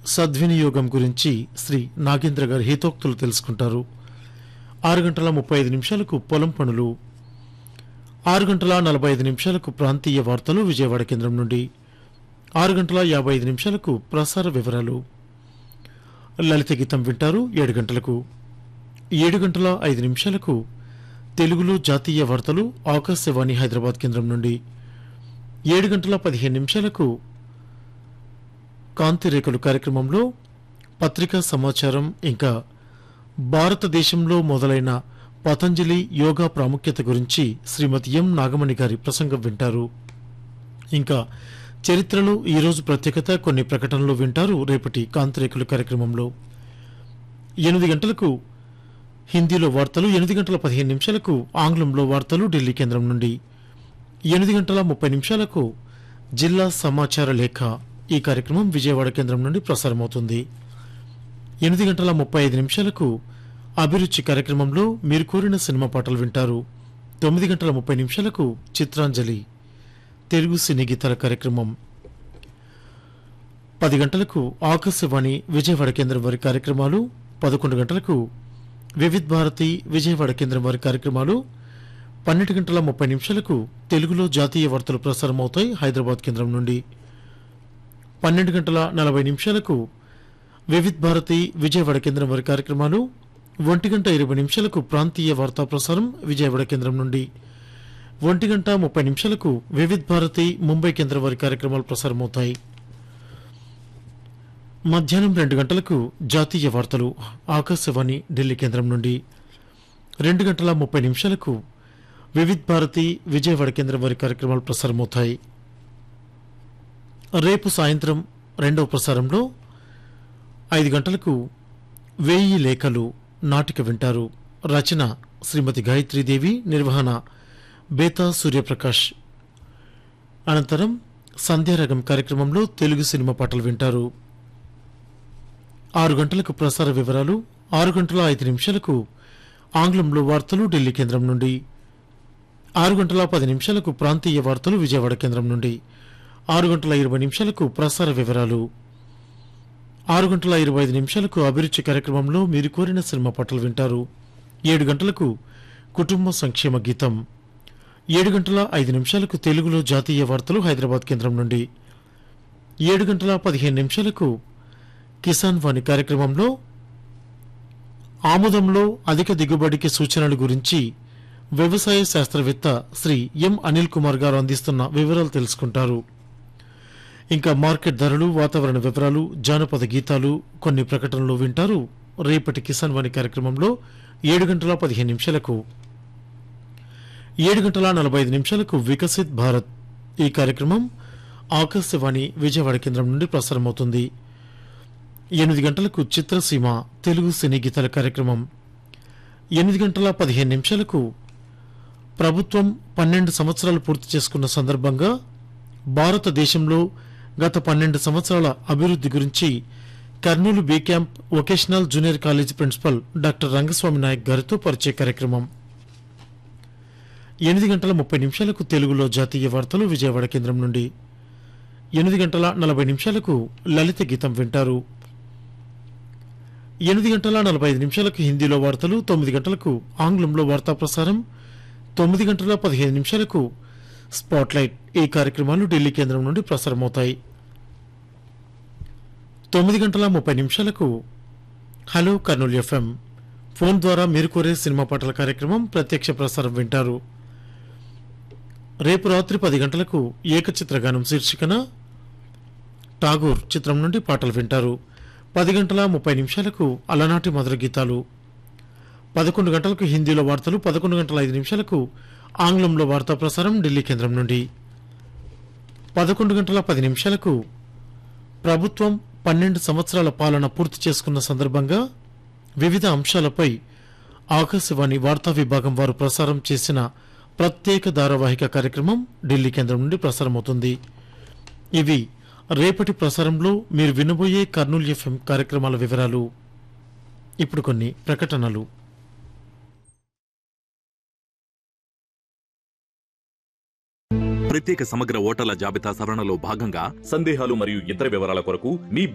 సద్వినియోగం గురించి శ్రీ నాగేంద్ర గారి హితోక్తులు తెలుసుకుంటారు ఆరు గంటల ముప్పై ఐదు నిమిషాలకు పొలం పనులు ఆరు గంటల నలభై ఐదు నిమిషాలకు ప్రాంతీయ వార్తలు విజయవాడ కేంద్రం నుండి ఆరు గంటల యాభై ఐదు నిమిషాలకు ప్రసార వివరాలు లలిత గీతం వింటారు ఏడు గంటలకు ఏడు గంటల ఐదు నిమిషాలకు తెలుగులో జాతీయ వార్తలు ఆకాశవాణి హైదరాబాద్ కేంద్రం నుండి ఏడు గంటల పదిహేను నిమిషాలకు కాంతి రేఖలు కార్యక్రమంలో పత్రికా సమాచారం ఇంకా భారతదేశంలో మొదలైన పతంజలి యోగా ప్రాముఖ్యత గురించి శ్రీమతి ఎం నాగమణి గారి ప్రసంగం వింటారు ఇంకా చరిత్రలో ఈరోజు ప్రత్యేకత కొన్ని ప్రకటనలు వింటారు రేపటి కాంతిరేకుల కార్యక్రమంలో ఎనిమిది గంటలకు హిందీలో వార్తలు ఎనిమిది గంటల పదిహేను నిమిషాలకు ఆంగ్లంలో వార్తలు ఢిల్లీ కేంద్రం నుండి ఎనిమిది గంటల ముప్పై నిమిషాలకు జిల్లా సమాచార లేఖ ఈ కార్యక్రమం విజయవాడ కేంద్రం నుండి ప్రసారమవుతుంది ఎనిమిది గంటల ముప్పై ఐదు నిమిషాలకు అభిరుచి కార్యక్రమంలో మీరు కోరిన సినిమా పాటలు వింటారు తొమ్మిది గంటల ముప్పై నిమిషాలకు చిత్రాంజలి తెలుగు సినీ గీతాల కార్యక్రమం పది గంటలకు ఆకాశవాణి విజయవాడ కేంద్రం వారి కార్యక్రమాలు పదకొండు గంటలకు వివిధ్ భారతి విజయవాడ కేంద్రం వారి కార్యక్రమాలు పన్నెండు గంటల ముప్పై నిమిషాలకు తెలుగులో జాతీయ వార్తలు ప్రసారమవుతాయి హైదరాబాద్ కేంద్రం నుండి పన్నెండు గంటల నలభై నిమిషాలకు వివిధ్ భారతి విజయవాడ కేంద్రం వారి కార్యక్రమాలు ఒంటి గంట ఇరవై నిమిషాలకు ప్రాంతీయ వార్తా ప్రసారం విజయవాడ కేంద్రం నుండి ఒంటి గంట ముప్పై నిమిషాలకు వివిధ్ భారతి ముంబై కేంద్రం వారి కార్యక్రమాలు ప్రసారమవుతాయి మధ్యాహ్నం రెండు గంటలకు జాతీయ వార్తలు ఆకాశవాణి ఢిల్లీ కేంద్రం నుండి రెండు గంటల ముప్పై నిమిషాలకు వివిధ్ భారతి విజయవాడ కేంద్రం వారి కార్యక్రమాలు ప్రసారమవుతాయి రేపు సాయంత్రం రెండవ ప్రసారంలో ఐదు గంటలకు వేయి లేఖలు నాటిక వింటారు రచన శ్రీమతి గాయత్రీదేవి నిర్వహణ బేతా సూర్యప్రకాష్ అనంతరం సంధ్యారగం కార్యక్రమంలో తెలుగు సినిమా పాటలు వింటారు ఆరు గంటలకు ప్రసార వివరాలు ఆరు గంటల ఐదు నిమిషాలకు ఆంగ్లంలో వార్తలు ఢిల్లీ కేంద్రం నుండి ఆరు గంటల పది నిమిషాలకు ప్రాంతీయ వార్తలు విజయవాడ కేంద్రం నుండి ఆరు గంటల ఇరవై నిమిషాలకు ప్రసార వివరాలు ఆరు గంటల ఇరవై ఐదు నిమిషాలకు అభిరుచి కార్యక్రమంలో మీరు కోరిన సినిమా పాటలు వింటారు ఏడు గంటలకు కుటుంబ సంక్షేమ గీతం ఏడు గంటల ఐదు నిమిషాలకు తెలుగులో జాతీయ వార్తలు హైదరాబాద్ కేంద్రం నుండి ఏడు గంటల పదిహేను నిమిషాలకు కిసాన్ వాణి కార్యక్రమంలో ఆముదంలో అధిక దిగుబడికి సూచనల గురించి వ్యవసాయ శాస్త్రవేత్త శ్రీ ఎం అనిల్ కుమార్ గారు అందిస్తున్న వివరాలు తెలుసుకుంటారు ఇంకా మార్కెట్ ధరలు వాతావరణ వివరాలు జానపద గీతాలు కొన్ని ప్రకటనలు వింటారు రేపటి కిసాన్ వాణి కార్యక్రమంలో ఏడు గంటల పదిహేను నిమిషాలకు ఏడు గంటల నలభై ఐదు నిమిషాలకు వికసిత్ భారత్ ఈ కార్యక్రమం ఆకాశవాణి విజయవాడ కేంద్రం నుండి ప్రసారమవుతుంది ఎనిమిది గంటలకు చిత్రసీమ తెలుగు సినీ గీతాల కార్యక్రమం ఎనిమిది గంటల పదిహేను నిమిషాలకు ప్రభుత్వం పన్నెండు సంవత్సరాలు పూర్తి చేసుకున్న సందర్భంగా భారతదేశంలో గత పన్నెండు సంవత్సరాల అభివృద్ధి గురించి Kurnool B camp vocational junior college principal doctor Rangaswamy Nayak గారితో పరిచయ కార్యక్రమం ఎనిమిది గంటల ముప్పై నిమిషాలకు తెలుగులో జాతీయ వార్తలు విజయవాడ కేంద్రం నుండి ఎనిమిది గంటల నలభై నిమిషాలకు లలిత గీతం వింటారు ఎనిమిది గంటల నలభై ఐదు నిమిషాలకు హిందీలో వార్తలు తొమ్మిది గంటలకు ఆంగ్లంలో వార్తా ప్రసారం తొమ్మిది గంటల పదిహేను నిమిషాలకు స్పాట్లైట్ ఈ కార్యక్రమాలు ఢిల్లీ కేంద్రం నుండి ప్రసారమవుతాయి తొమ్మిది గంటల ముప్పై నిమిషాలకు హలో కర్నూలు ఎఫ్ఎం ఫోన్ ద్వారా మీరు కోరే సినిమా పాటల కార్యక్రమం ప్రత్యక్ష ప్రసారం వింటారు రేపు రాత్రి పది గంటలకు ఏకచిత్రగానం శీర్షికన ఠాగూర్ చిత్రం నుండి పాటలు వింటారు పది గంటల ముప్పై నిమిషాలకు అలనాటి మధుర గీతాలు పదకొండు గంటలకు హిందీలో వార్తలు పదకొండు గంటల ఐదు నిమిషాలకు ఆంగ్లంలో వార్తా ప్రసారం ఢిల్లీ కేంద్రం నుండి పదకొండు గంటల పది నిమిషాలకు ప్రభుత్వం పన్నెండు సంవత్సరాల పాలన పూర్తి చేసుకున్న సందర్భంగా వివిధ అంశాలపై ఆకాశవాణి వార్తా విభాగం వారు ప్రసారం చేసిన ప్రత్యేక ధారావాహిక కార్యక్రమం ఢిల్లీ కేంద్రం నుండి ప్రసారమవుతుంది ఇవి రేపటి ప్రసారంలో మీరు వినబోయే కర్నూలు ఎఫ్ఎం కార్యక్రమాల వివరాలు ఇప్పుడు కొన్ని ప్రకటనలు ప్రత్యేక సమగ్ర ఓటర్ల జాబితా సవరణలో భాగంగా సందేహాలు మరియు ఇతర వివరాల కొరకు మీ